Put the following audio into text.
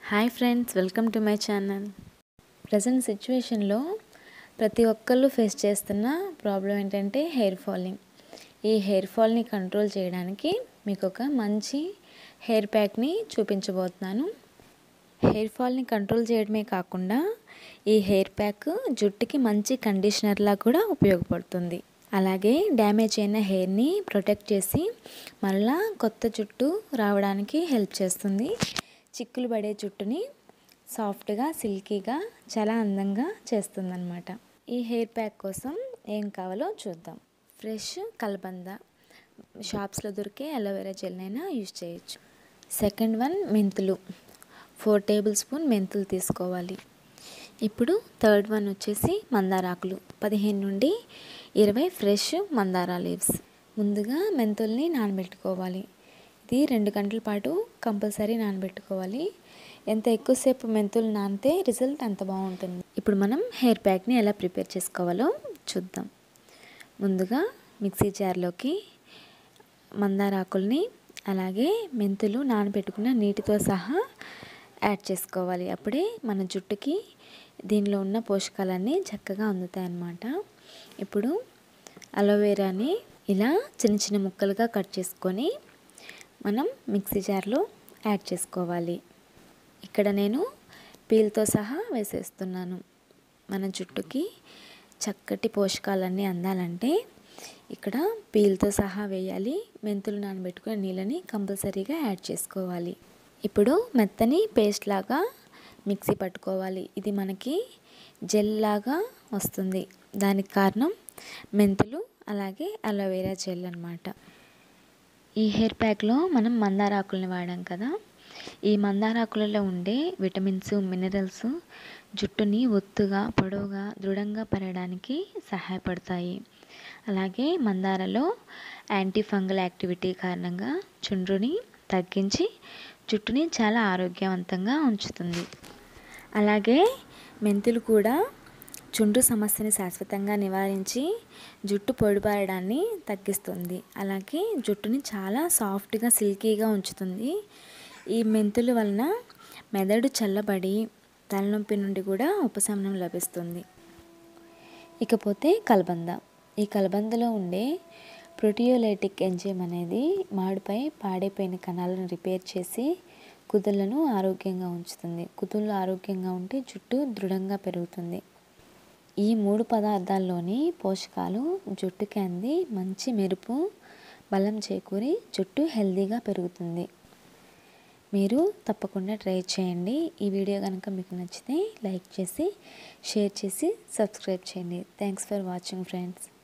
hi friends welcome to my channel present సిచ్యువేషన్లో ప్రతి ఒక్కళ్ళు ఫేస్ చేస్తున్న ప్రాబ్లం ఏంటంటే హెయిర్ ఫాలింగ్ ఈ హెయిర్ ఫాల్ని కంట్రోల్ చేయడానికి మీకు ఒక మంచి హెయిర్ ప్యాక్ని చూపించబోతున్నాను హెయిర్ ఫాల్ని కంట్రోల్ చేయడమే కాకుండా ఈ హెయిర్ ప్యాక్ జుట్టుకి మంచి కండిషనర్లా కూడా ఉపయోగపడుతుంది అలాగే డ్యామేజ్ అయిన హెయిర్ని ప్రొటెక్ట్ చేసి మళ్ళా కొత్త జుట్టు రావడానికి హెల్ప్ చేస్తుంది చిక్కులు పడే జుట్టుని సాఫ్ట్గా సిల్కీగా చాలా అందంగా చేస్తుందన్నమాట ఈ హెయిర్ ప్యాక్ కోసం ఏం కావాలో చూద్దాం ఫ్రెష్ కల్బంద షాప్స్లో దొరికే అలోవెరా జెల్నైనా యూజ్ చేయొచ్చు సెకండ్ వన్ మెంతులు ఫోర్ టేబుల్ స్పూన్ మెంతులు తీసుకోవాలి ఇప్పుడు థర్డ్ వన్ వచ్చేసి మందారాకులు పదిహేను నుండి ఇరవై ఫ్రెష్ మందారా లీవ్స్ ముందుగా మెంతుల్ని నానబెట్టుకోవాలి ఇది రెండు గంటల పాటు కంపల్సరీ నానబెట్టుకోవాలి ఎంత ఎక్కువసేపు మెంతులు నానితే రిజల్ట్ అంత బాగుంటుంది ఇప్పుడు మనం హెయిర్ ప్యాక్ని ఎలా ప్రిపేర్ చేసుకోవాలో చూద్దాం ముందుగా మిక్సీ జార్లోకి మందారాకుల్ని అలాగే మెంతులు నానబెట్టుకున్న నీటితో సహా యాడ్ చేసుకోవాలి అప్పుడే మన జుట్టుకి దీనిలో ఉన్న పోషకాలన్నీ చక్కగా అందుతాయి అన్నమాట ఇప్పుడు అలోవేరాని ఇలా చిన్న చిన్న ముక్కలుగా కట్ చేసుకొని మనం మిక్సీ జార్లో యాడ్ చేసుకోవాలి ఇక్కడ నేను పీల్తో సహా వేసేస్తున్నాను మన జుట్టుకి చక్కటి పోషకాలన్నీ అందాలంటే ఇక్కడ పీల్తో సహా వేయాలి మెంతులు నానబెట్టుకునే నీళ్ళని కంపల్సరీగా యాడ్ చేసుకోవాలి ఇప్పుడు మెత్తని పేస్ట్ లాగా మిక్సీ పట్టుకోవాలి ఇది మనకి జెల్ లాగా వస్తుంది దానికి కారణం మెంతులు అలాగే అలోవెరా జెల్ అనమాట ఈ హెయిర్ ప్యాక్లో మనం మందారాకుల్ని వాడాం కదా ఈ మందారాకులలో ఉండే విటమిన్స్ మినరల్స్ జుట్టుని ఒత్తుగా పొడవుగా దృఢంగా పెరగడానికి సహాయపడతాయి అలాగే మందారలో యాంటీ ఫంగల్ యాక్టివిటీ కారణంగా చుండ్రుని తగ్గించి జుట్టుని చాలా ఆరోగ్యవంతంగా ఉంచుతుంది అలాగే మెంతులు కూడా చుండ్రు సమస్యని శాశ్వతంగా నివారించి జుట్టు పొడిబారడాన్ని తగ్గిస్తుంది అలాగే జుట్టుని చాలా సాఫ్ట్గా సిల్కీగా ఉంచుతుంది ఈ మెంతుల వలన మెదడు చల్లబడి తలనొప్పి నుండి కూడా ఉపశమనం లభిస్తుంది ఇకపోతే కలబంద ఈ కలబందలో ఉండే ప్రోటియోలైటిక్ ఎంజైమ్ అనేది మాడిపై పాడైపోయిన కణాలను రిపేర్ చేసి కుదుళ్లను ఆరోగ్యంగా ఉంచుతుంది కుదుళ్ళు ఆరోగ్యంగా ఉంటే జుట్టు దృఢంగా పెరుగుతుంది ఈ మూడు పదార్థాల్లోని పోషకాలు జుట్టుకి అంది మంచి మెరుపు బలం చేకూరి జుట్టు హెల్దీగా పెరుగుతుంది మీరు తప్పకుండా ట్రై చేయండి ఈ వీడియో కనుక మీకు నచ్చితే లైక్ చేసి షేర్ చేసి సబ్స్క్రైబ్ చేయండి థ్యాంక్స్ ఫర్ వాచింగ్ ఫ్రెండ్స్